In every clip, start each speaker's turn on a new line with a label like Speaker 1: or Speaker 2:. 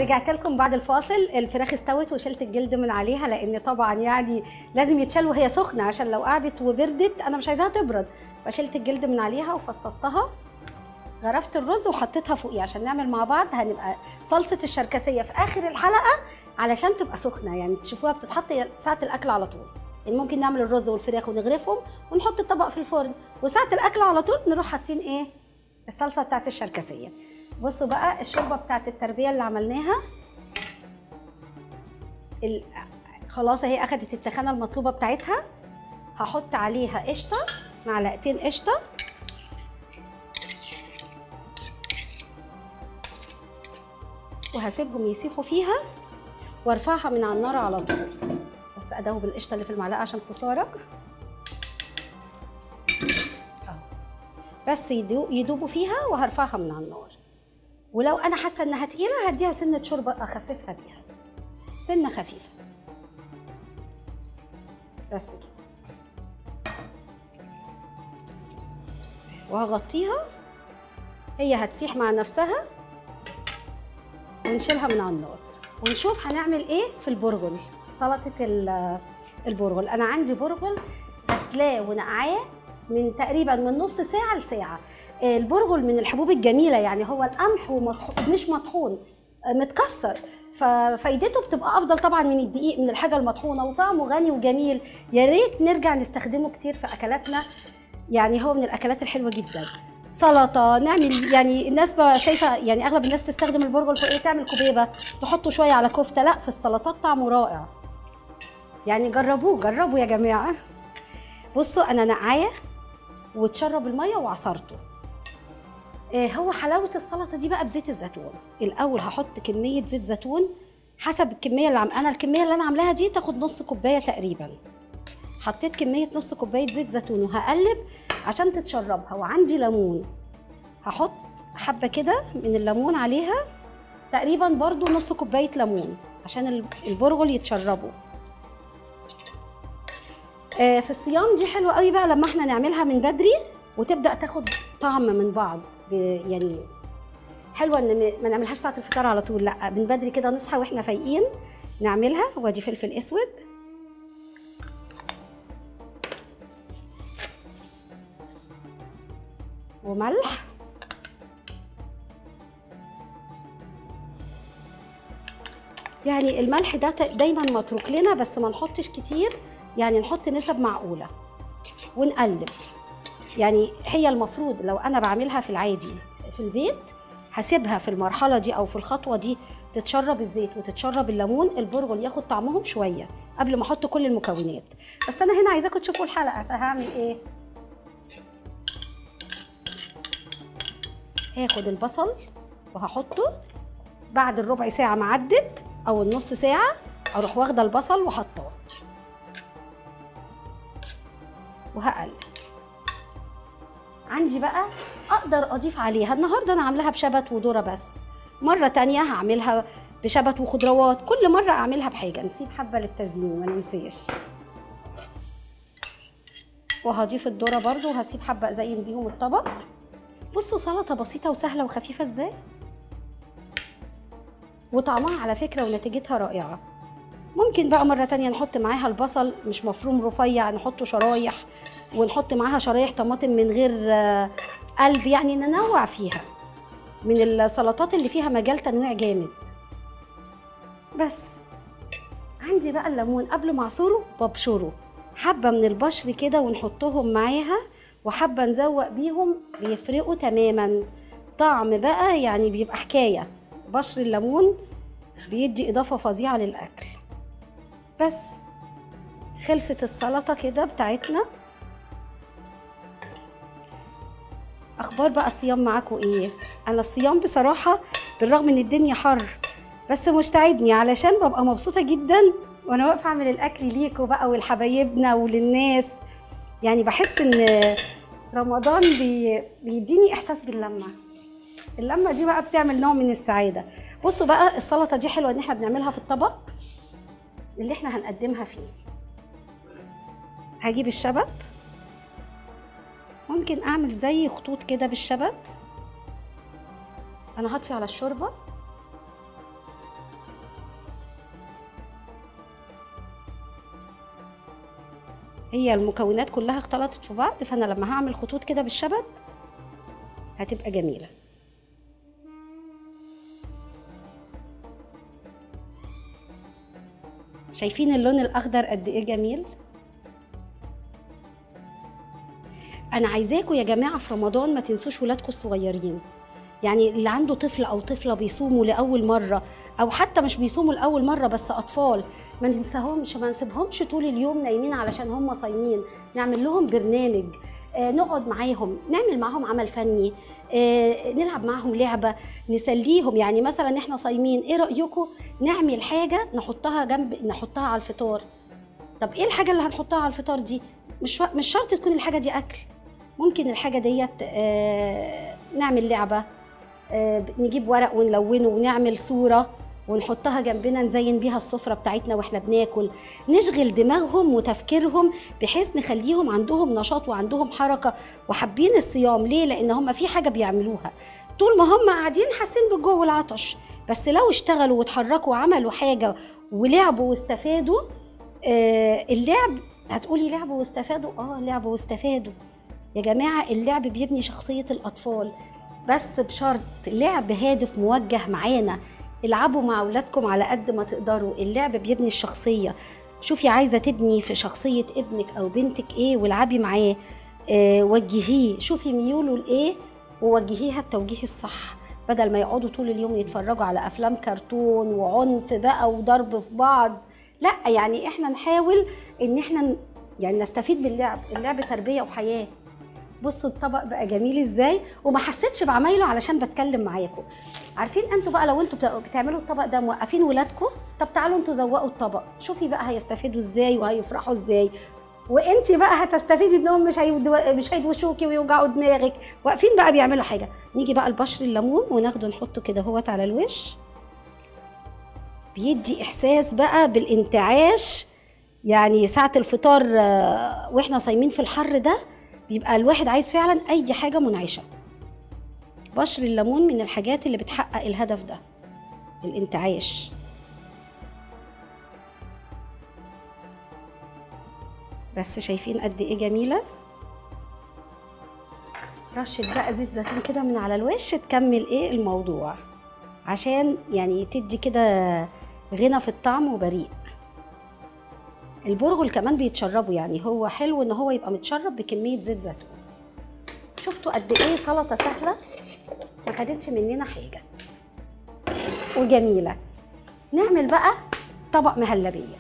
Speaker 1: ورجعت لكم بعد الفاصل الفراخ استوت وشلت الجلد من عليها لان طبعا يعني لازم يتشال وهي سخنه عشان لو قعدت وبردت انا مش عايزاها تبرد فشلت الجلد من عليها وفصصتها غرفت الرز وحطيتها فوقيه عشان نعمل مع بعض هنبقى صلصه الشركسيه في اخر الحلقه علشان تبقى سخنه يعني تشوفوها بتتحط ساعه الاكل على طول يعني ممكن نعمل الرز والفراخ ونغرفهم ونحط الطبق في الفرن وساعه الاكل على طول نروح حاطين ايه الصلصه بتاعت الشركسيه بصوا بقى الشوربه بتاعت التربيه اللي عملناها ال... خلاص اهي اخدت التخانه المطلوبه بتاعتها هحط عليها قشطه معلقتين قشطه وهسيبهم يسيحوا فيها وارفعها من على النار على طول بس ادوب القشطه اللي في المعلقه عشان خساره أهو. بس يدو- يدوبوا فيها وهرفعها من على النار ولو انا حاسه انها تقيله هديها سنه شوربه اخففها بيها سنه خفيفه بس كده وهغطيها هي هتسيح مع نفسها ونشيلها من على النار ونشوف هنعمل ايه في البرغل سلطه ال- البرغل انا عندي برغل غسلاه ونقعاه من تقريبا من نص ساعه لساعه البرغل من الحبوب الجميله يعني هو القمح ومطحون مش مطحون آه، متكسر ففايدته بتبقى افضل طبعا من الدقيق من الحاجه المطحونه وطعمه غني وجميل يا ريت نرجع نستخدمه كتير في اكلاتنا يعني هو من الاكلات الحلوه جدا سلطه نعمل يعني الناس بقى شايفه يعني اغلب الناس تستخدم البرغل في ايه تعمل كوبيبه تحطه شويه على كفته لا في السلطات طعمه رائع يعني جربوه جربوا يا جماعه بصوا انا نقعاه وتشرب الميه وعصرته آه، هو حلاوه السلطه دي بقى بزيت الزيتون الاول هحط كميه زيت زيتون حسب الكميه اللي عم انا الكميه اللي انا عاملاها دي تاخد نص كوبايه تقريبا حطيت كميه نص كوبايه زيت زيتون وهقلب عشان تتشربها وعندي ليمون هحط حبه كده من الليمون عليها تقريبا برضو نص كوبايه ليمون عشان ال- البرغل يتشربوا آه، في الصيام دي حلوه قوي بقى لما احنا نعملها من بدري وتبدا تاخد طعم من بعض ب- يعني حلوه ان م- ما نعملهاش ساعه الفطار على طول لا من بدري كده نصحى واحنا فايقين نعملها وادي فلفل اسود وملح يعني الملح ده ت- دايما متروك لنا بس ما نحطش كتير يعني نحط نسب معقوله ونقلب يعني هي المفروض لو انا بعملها في العادي في البيت هسيبها في المرحله دي او في الخطوه دي تتشرب الزيت وتتشرب الليمون البرغل ياخد طعمهم شويه قبل ما احط كل المكونات بس انا هنا عايزاكم تشوفوا الحلقه فهعمل ايه هاخد البصل وهحطه بعد الربع ساعه ما عدت او النص ساعه اروح واخده البصل وحطاه وهقلب عندي بقى اقدر اضيف عليها النهارده انا عاملاها بشبت وذره بس مره تانية هعملها بشبت وخضروات كل مره اعملها بحاجه نسيب حبه للتزيين ما ننساش وهضيف الذره برضو وهسيب حبه ازين بيهم الطبق بصوا سلطه بسيطه وسهله وخفيفه ازاي وطعمها على فكره ونتيجتها رائعه ممكن بقى مرة تانية نحط معاها البصل مش مفروم رفيع نحطه شرايح ونحط معاها شرايح طماطم من غير آه، قلب يعني ننوع فيها من السلطات اللي فيها مجال تنويع جامد بس عندي بقى الليمون قبل ما اعصره ببشره حبة من البشر كده ونحطهم معاها وحبة نزوق بيهم بيفرقوا تماما طعم بقى يعني بيبقى حكاية بشر الليمون بيدي إضافة فظيعة للأكل بس خلصت السلطة كده بتاعتنا اخبار بقى الصيام معاكم ايه انا الصيام بصراحه بالرغم ان الدنيا حر بس مستعدني علشان ببقى مبسوطه جدا وانا واقفه اعمل الاكل ليكوا بقى ولحبايبنا وللناس يعني بحس ان رمضان بي... بيديني احساس باللمه اللمه دي بقى بتعمل نوع من السعاده بصوا بقى السلطه دي حلوه ان احنا بنعملها في الطبق اللي احنا هنقدمها فيه هجيب الشبت ممكن اعمل زي خطوط كده بالشبت انا هطفي على الشوربه هي المكونات كلها اختلطت في بعض فانا لما هعمل خطوط كده بالشبت هتبقى جميله شايفين اللون الاخضر قد ايه جميل انا عايزاكم يا جماعه في رمضان ما تنسوش ولادكم الصغيرين يعني اللي عنده طفل او طفله بيصوموا لاول مره او حتى مش بيصوموا لاول مره بس اطفال ما ننساهمش ما نسيبهمش طول اليوم نايمين علشان هم صايمين نعمل لهم برنامج آه نقعد معاهم نعمل معاهم عمل فني آه نلعب معاهم لعبه نسليهم يعني مثلا احنا صايمين ايه رايكم نعمل حاجه نحطها جنب نحطها على الفطار طب ايه الحاجه اللي هنحطها على الفطار دي مش مش شرط تكون الحاجه دي اكل ممكن الحاجه ديت آه نعمل لعبه آه نجيب ورق ونلونه ونعمل صوره ونحطها جنبنا نزين بيها السفره بتاعتنا واحنا بناكل نشغل دماغهم وتفكيرهم بحيث نخليهم عندهم نشاط وعندهم حركه وحابين الصيام ليه لان هم في حاجه بيعملوها طول ما هم قاعدين حاسين بالجوع والعطش بس لو اشتغلوا واتحركوا وعملوا حاجه ولعبوا واستفادوا آه اللعب هتقولي لعبوا واستفادوا اه لعبوا واستفادوا يا جماعه اللعب بيبني شخصيه الاطفال بس بشرط لعب هادف موجه معانا العبوا مع اولادكم على قد ما تقدروا اللعب بيبني الشخصيه شوفي عايزه تبني في شخصيه ابنك او بنتك ايه والعبي معاه آه وجهيه شوفي ميوله لايه ووجهيها التوجيه الصح بدل ما يقعدوا طول اليوم يتفرجوا على افلام كرتون وعنف بقى وضرب في بعض لا يعني احنا نحاول ان احنا يعني نستفيد باللعب اللعب تربيه وحياه بصوا الطبق بقى جميل ازاي وما حسيتش بعمايله علشان بتكلم معاكم عارفين انتوا بقى لو انتوا بتعملوا الطبق ده موقفين ولادكم طب تعالوا انتوا زوقوا الطبق شوفي بقى هيستفيدوا ازاي وهيفرحوا ازاي وانت بقى هتستفيدي انهم مش هيدو... مش هيدوشوكي ويوجعوا دماغك واقفين بقى بيعملوا حاجه نيجي بقى البشر الليمون وناخده نحطه كده اهوت على الوش بيدي احساس بقى بالانتعاش يعني ساعه الفطار واحنا صايمين في الحر ده بيبقى الواحد عايز فعلا اي حاجه منعشه بشر الليمون من الحاجات اللي بتحقق الهدف ده الانتعاش بس شايفين قد ايه جميله رشه بقى زيت زيتون كده من على الوش تكمل ايه الموضوع عشان يعني تدي كده غنى في الطعم وبريء البرغل كمان بيتشربوا يعني هو حلو ان هو يبقى متشرب بكميه زيت زيتون شفتوا قد ايه سلطه سهله ما خدتش مننا حاجه وجميله نعمل بقى طبق مهلبيه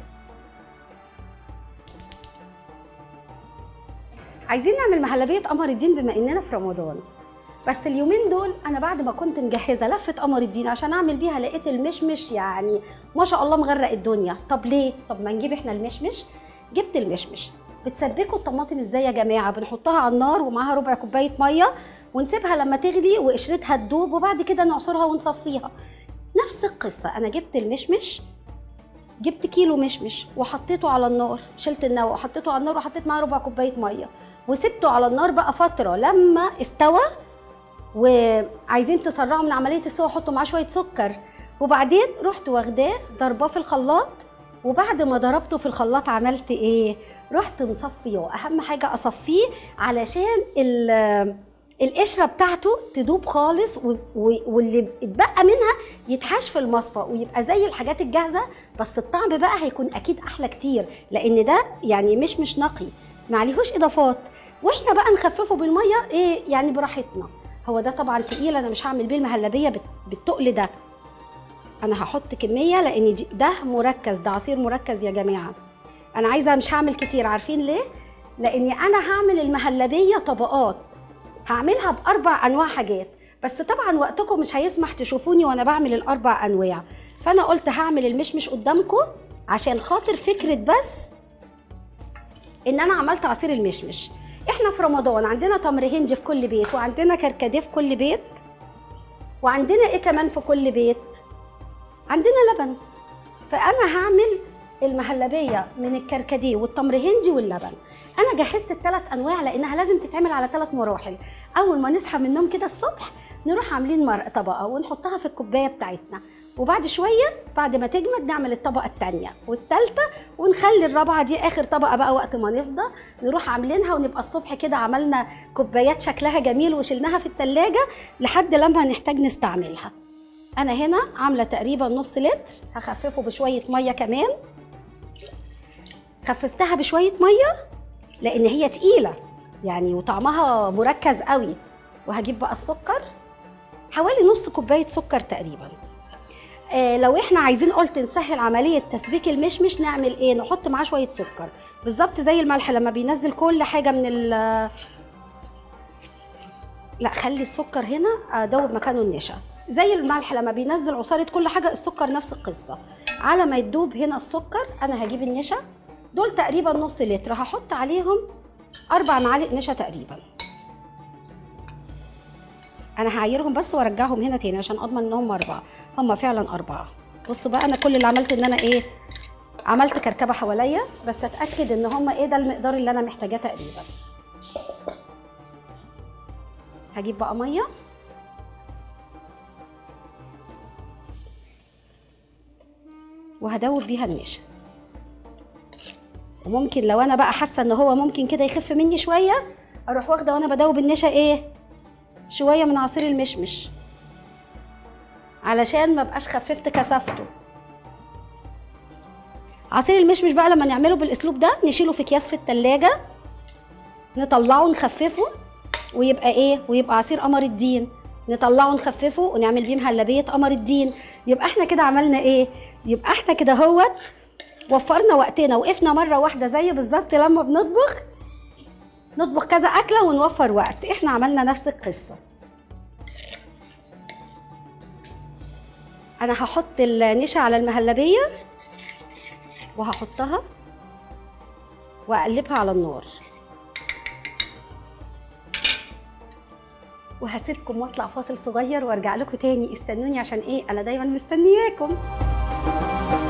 Speaker 1: عايزين نعمل مهلبيه قمر الدين بما اننا في رمضان بس اليومين دول انا بعد ما كنت مجهزه لفه قمر الدين عشان اعمل بيها لقيت المشمش يعني ما شاء الله مغرق الدنيا طب ليه طب ما نجيب احنا المشمش جبت المشمش بتسبكوا الطماطم ازاي يا جماعه بنحطها على النار ومعاها ربع كوبايه ميه ونسيبها لما تغلي وقشرتها تدوب وبعد كده نعصرها ونصفيها نفس القصه انا جبت المشمش جبت كيلو مشمش وحطيته على النار شلت النوى وحطيته على النار وحطيت معاه ربع كوبايه ميه وسبته على النار بقى فتره لما استوى وعايزين تسرعوا من عمليه السوا حطوا معاه شويه سكر وبعدين رحت واخداه ضرباه في الخلاط وبعد ما ضربته في الخلاط عملت ايه رحت مصفيه اهم حاجه اصفيه علشان القشره بتاعته تدوب خالص واللي اتبقى منها يتحاش في المصفى ويبقى زي الحاجات الجاهزه بس الطعم بقى هيكون اكيد احلى كتير لان ده يعني مش مش نقي معليهوش اضافات واحنا بقى نخففه بالميه ايه يعني براحتنا هو ده طبعا تقيل انا مش هعمل بيه المهلبيه بالتقل ده انا هحط كميه لان ده مركز ده عصير مركز يا جماعه انا عايزه مش هعمل كتير عارفين ليه لاني انا هعمل المهلبيه طبقات هعملها باربع انواع حاجات بس طبعا وقتكم مش هيسمح تشوفوني وانا بعمل الاربع انواع فانا قلت هعمل المشمش قدامكم عشان خاطر فكره بس ان انا عملت عصير المشمش احنا في رمضان عندنا تمر هندي في كل بيت وعندنا كركديه في كل بيت وعندنا ايه كمان في كل بيت عندنا لبن فانا هعمل المهلبيه من الكركديه والتمر هندي واللبن انا جهزت الثلاث انواع لانها لازم تتعمل على ثلاث مراحل اول ما نصحى من النوم كده الصبح نروح عاملين مرق طبقه ونحطها في الكوبايه بتاعتنا وبعد شويه بعد ما تجمد نعمل الطبقه الثانيه والثالثه ونخلي الرابعه دي اخر طبقه بقى وقت ما نفضى نروح عاملينها ونبقى الصبح كده عملنا كوبايات شكلها جميل وشلناها في الثلاجه لحد لما نحتاج نستعملها انا هنا عامله تقريبا نص لتر هخففه بشويه ميه كمان خففتها بشويه ميه لان هي تقيله يعني وطعمها مركز قوي وهجيب بقى السكر حوالي نص كوبايه سكر تقريبا آه لو احنا عايزين قلت نسهل عمليه تسبيك المشمش نعمل ايه نحط معاه شويه سكر بالظبط زي الملح لما بينزل كل حاجه من ال لا خلي السكر هنا ادوب مكانه النشا زي الملح لما بينزل عصاره كل حاجه السكر نفس القصه على ما يدوب هنا السكر انا هجيب النشا دول تقريبا نص لتر هحط عليهم اربع معالق نشا تقريبا انا هعايرهم بس وارجعهم هنا تاني عشان اضمن ان هم اربعه هم فعلا اربعه بصوا بقى انا كل اللي عملته ان انا ايه عملت كركبه حواليا بس اتاكد ان هم ايه ده المقدار اللي انا محتاجاه تقريبا هجيب بقى ميه وهدوب بيها النشا وممكن لو انا بقى حاسه ان هو ممكن كده يخف مني شويه اروح واخده وانا بدوب النشا ايه شويه من عصير المشمش علشان ما بقاش خففت كثافته عصير المشمش بقى لما نعمله بالاسلوب ده نشيله في اكياس في التلاجة نطلعه نخففه ويبقى ايه ويبقى عصير قمر الدين نطلعه نخففه ونعمل بيه مهلبيه قمر الدين يبقى احنا كده عملنا ايه يبقى احنا كده هوت وفرنا وقتنا وقفنا مره واحده زي بالظبط لما بنطبخ نطبخ كذا اكله ونوفر وقت احنا عملنا نفس القصه انا هحط النشا على المهلبيه وهحطها واقلبها على النار وهسيبكم واطلع فاصل صغير وارجع لكم تاني استنوني عشان ايه انا دايما مستنياكم